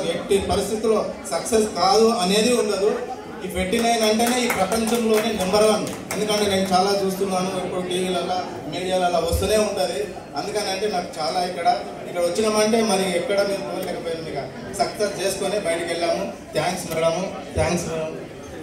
ఎట్టి పరిస్థితుల్లో సక్సెస్ కాదు అనేది ఉండదు ఈ ట్వంటీ నైన్ అంటేనే ఈ ప్రపంచంలోనే నెంబర్ వన్ ఎందుకంటే నేను చాలా చూస్తున్నాను ఇప్పుడు టీవీలలో మీడియాలలో వస్తూనే ఉంటుంది అందుకని అంటే నాకు చాలా ఇక్కడ ఇక్కడ వచ్చినామంటే మరి ఎక్కడ మేము పోలేకపోయాము ఇక సక్సెస్ చేసుకొని బయటికి వెళ్ళాము thanks madam thanks madam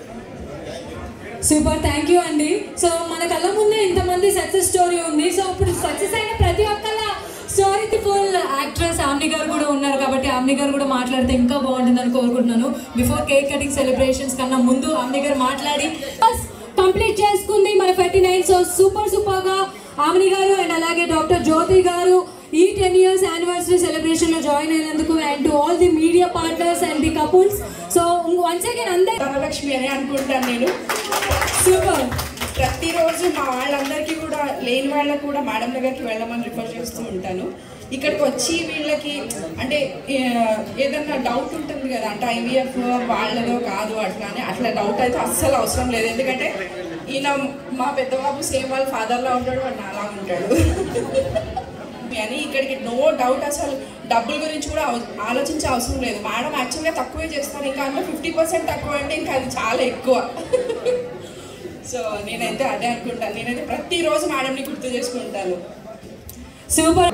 super thank you అండి సో మన కళ్ళ ముందే ఇంతమంది సక్సెస్ స్టోరీ ఉంది సో ఇప్పుడు సక్సెస్ అయిన ప్రతి ఒక్కళ్ళ స్టోరీకి ఫుల్ యాక్ట్రెస్ ఆమ్ని గారు కూడా ఉన్నారు కాబట్టి ఆమ్ని గారు కూడా మాట్లాడితే ఇంకా బాగుంటుందని కోరుకుంటున్నాను బిఫోర్ కేక్ కటింగ్ సెలబ్రేషన్స్ కన్నా ముందు ఆమ్ని గారు మాట్లాడి కంప్లీట్ చేసుకుంది మన forty nine so super super గా ఆమ్ని గారు అండ్ అలాగే డాక్టర్ జ్యోతి గారు ఈ టెన్ ఇయర్స్ యానివర్సరీ సెలబ్రేషన్ లో జాయిన్ అయినందుకు and to all the media partners and the couples so once again అందరి ధనలక్ష్మి అని అనుకుంటాను నేను సూపర్ ప్రతిరోజు మా వాళ్ళందరికీ కూడా లేని వాళ్ళకు కూడా మేడం దగ్గరికి వెళ్ళమని రిఫర్ చేస్తూ ఉంటాను ఇక్కడికి వచ్చి వీళ్ళకి అంటే ఏ- ఏదన్నా డౌట్ ఉంటుంది కదా అంటే ఐవీఎఫ్ వాళ్ళదో కాదు అట్లా అని అట్లా డౌట్ అయితే అస్సలు అవసరం లేదు ఎందుకంటే ఈయన మా పెద్దబాబు సేమ్ వాళ్ళ ఫాదర్లా ఉంటాడు వాడు నాలా ఉంటాడు అని ఇక్కడికి నో డౌట్ అసలు డబ్బుల గురించి కూడా అవ- ఆలోచించే అవసరం లేదు మేడం యాక్చువల్గా తక్కువే చేస్తాను ఇంకా అందులో ఫిఫ్టీ పర్సెంట్ తక్కువ అంటే ఇంకా అది చాలా ఎక్కువ సో నేనైతే అదే అనుకుంటాను నేనైతే ప్రతిరోజు మేడంని గుర్తు చేసుకుంటాను సూపర్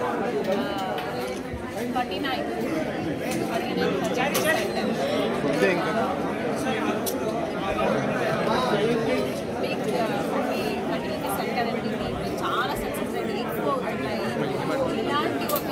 చాలా సక్సెస్ అయితే ఎక్కువ అవుతున్నాయి ఇలాంటి ఒక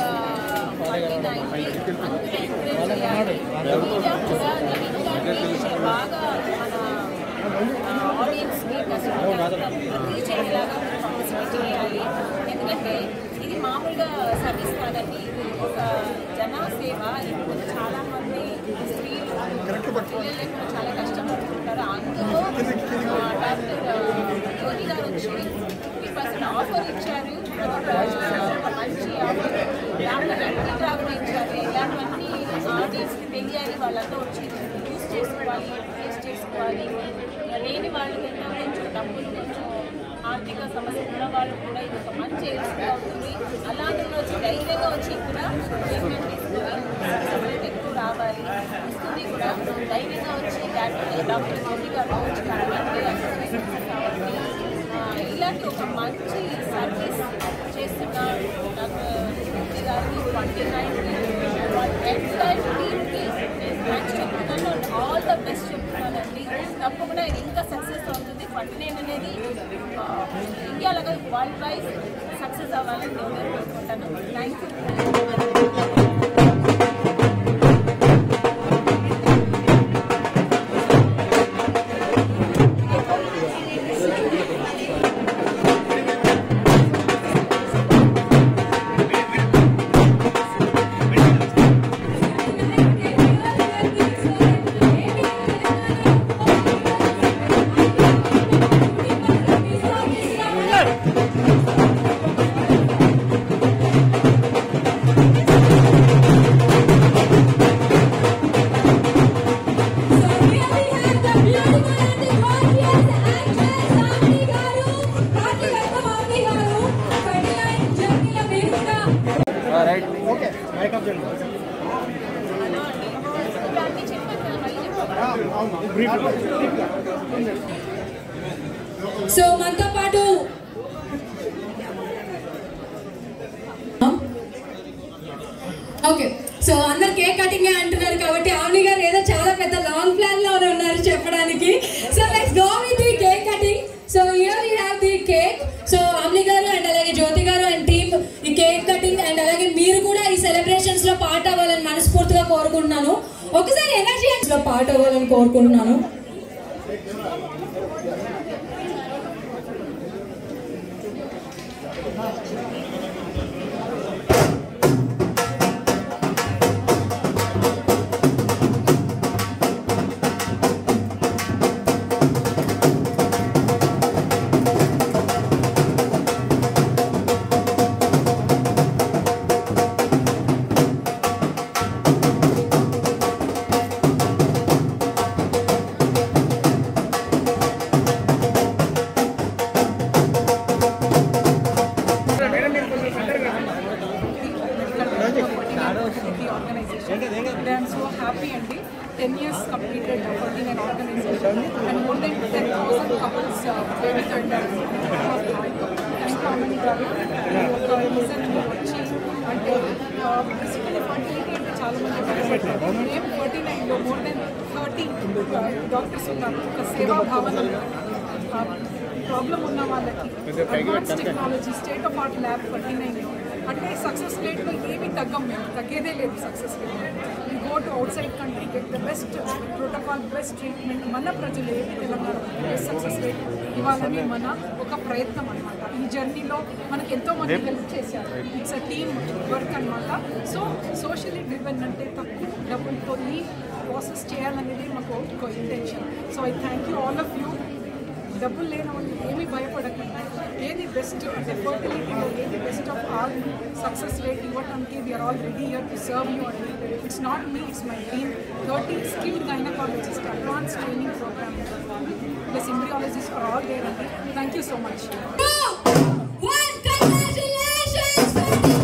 అందులో ఎంకరేజ్ చేయాలి మీడియా కూడా దీన్ని ఇంకా reach బాగా మన ఆడియన్స్కి రీచ్ అయ్యేలాగా పబ్లిసిటీ చేయాలి ఎందుకంటే ఇది మామూలుగా సర్వీస్ కాదండి ఇది ఒక జనసేవ ఇప్పుడు చాలా మంది స్త్రీలు పిల్లలు కూడా చాలా కష్టపడుతుంటారు అందులో ఆ, డాక్టర్ యోగి గారు వచ్చి ఫిఫ్టీ పర్సెంట్ ఆఫర్ ఇచ్చారు ఒక మంచి ఆఫర్ డాక్టర్ అన్ని డ్రాగులు ఇచ్చారు ఇలాంటివన్నీ ఆడియన్స్కి తెలియాలి వాళ్ళంతా వచ్చి యూస్ చేసుకోవాలి యూస్ చేసుకోవాలి లేని వాళ్ళకి ఎంతో కొంచెం డబ్బులు కొంచెం ఆర్థిక సమస్య ఉన్న వాళ్ళు కూడా ఇది ఒక మంచి ఎక్స్పీ అవుతుంది అలాంటి వాళ్ళు వచ్చి ధైర్యంగా వచ్చి ఇక్కడ ట్రీట్మెంట్ తీసుకుని సపరేట్ ఎక్కువ రావాలి ఇస్తుంది కూడా ధైర్యంగా వచ్చి డాక్టర్ డాక్టర్ మౌలి గారు వచ్చి కనబడి కాబట్టి ఆ, ఇలాంటి ఒక మంచి సర్వీస్ చేస్తున్న డాక్టర్ మౌలి గారికి ట్వంటీ నైన్ ఎంటైర్ టీమ్కి నేను థ్యాంక్స్ చెప్తున్నాను ఆల్ ద బెస్ట్ చెప్తున్నానండి తప్పకుండా ఇది ఇంకా సక్సెస్ అవుతుంది ట్వంటీ నైన్ అనేది ఆ, ఇండియాలో కాదు వరల్డ్ వైజ్ సక్సెస్ అవ్వాలని నేను కోరుకుంటాను థ్యాంక్ యూ అన్నీ చెప్పాను కదా మళ్ళీ చెప్పాను సో మనతో పాటు ఓకే సో అందరు కేక్ కటింగ్ అంటున్నారు కాబట్టి ఆమ్ని గారు ఏదో చాలా పెద్ద లాంగ్ ప్లాన్ లో ఉన్నారు చెప్పడానికి so let's go with the cake cutting so here you have the cake so Amni గారు అండ్ అలాగే జ్యోతి గారు అండ్ టీమ్ ఈ కేక్ కటింగ్ అండ్ అలాగే మీరు కూడా ఈ సెలబ్రేషన్స్ లో పార్ట్ అవ్వాలని మనస్ఫూర్తిగా కోరుకుంటున్నాను ఒకసారి ఎనర్జీ లో పార్ట్ అవ్వాలని కోరుకుంటున్నాను ఐఎమ్ సో హ్యాపీ అండి ten years completed forty nine organisation and more than ten thousand couples babies అంటారు గారు ఒక రీజన్ వచ్చి అంటే బేసికలీ ఫర్టిలిటీ అంటే చాలా మంది భయపడతారు మేము ఫార్టీ నైన్లో మోర్ దెన్ థర్టీ డాక్టర్స్ ఉన్నారు ఒక సేవా భావన ప్రాబ్లం ఉన్న వాళ్ళకి advance technology state of art lab forty నైన్లో అంటే సక్సెస్ రేట్లో ఏమీ తగ్గం మేము తగ్గేదే లేదు success rate we go to outside country get the best protocol best treatment మన ప్రజలు ఏమి తెలంగాణ బెస్ట్ సక్సెస్ రేట్ ఇవ్వాలని మన ఒక ప్రయత్నం అనమాట ఈ జర్నీలో మనకి ఎంతో మంది హెల్ప్ చేశారు ఇట్స్ అ టీమ్ వర్క్ అనమాట సో సోషలీ డ్రివెన్ అంటే తక్కువ డబ్బులతో ఈ ప్రాసెస్ చేయాలనేది మాకు ఒక intention so I thank you all of you డబ్బులు లేని వాళ్ళు ఏమీ భయపడకండి ఏది బెస్ట్ అంటే ఫర్టిలిటీలో ఏది best of all success rate ఇవ్వడానికి we are all ready here to serve you అండి it's not me it's my team thirty skilled gynaecologist advance training programme plus embryologist for all there అండి thank you so much One, congratulations!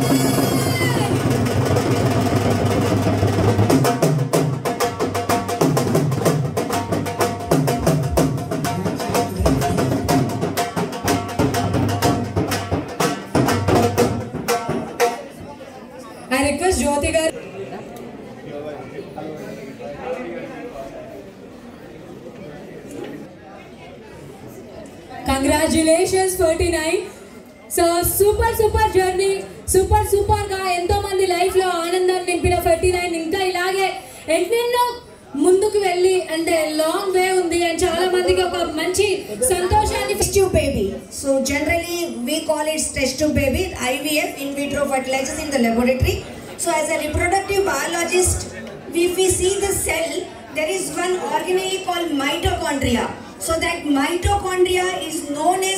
I request Jyoti garu. Congratulations forty nine so super super journey super super గా ఎంతో మంది life లో ఆనందాన్ని నింపిన forty nine ఇంకా ఇలాగే ఎన్నెన్నో ముందుకు వెళ్ళి అంటే లాంగ్ వే ఉంది అండ్ చాలా మందికి ఒక మంచి సంతోషాన్ని test tube baby. So generally we call it test tube baby, IVF, in vitro fertilizers in the laboratory. So as a reproductive biologist, if we see the cell, there is one organelle called mitochondria. So that mitochondria is known as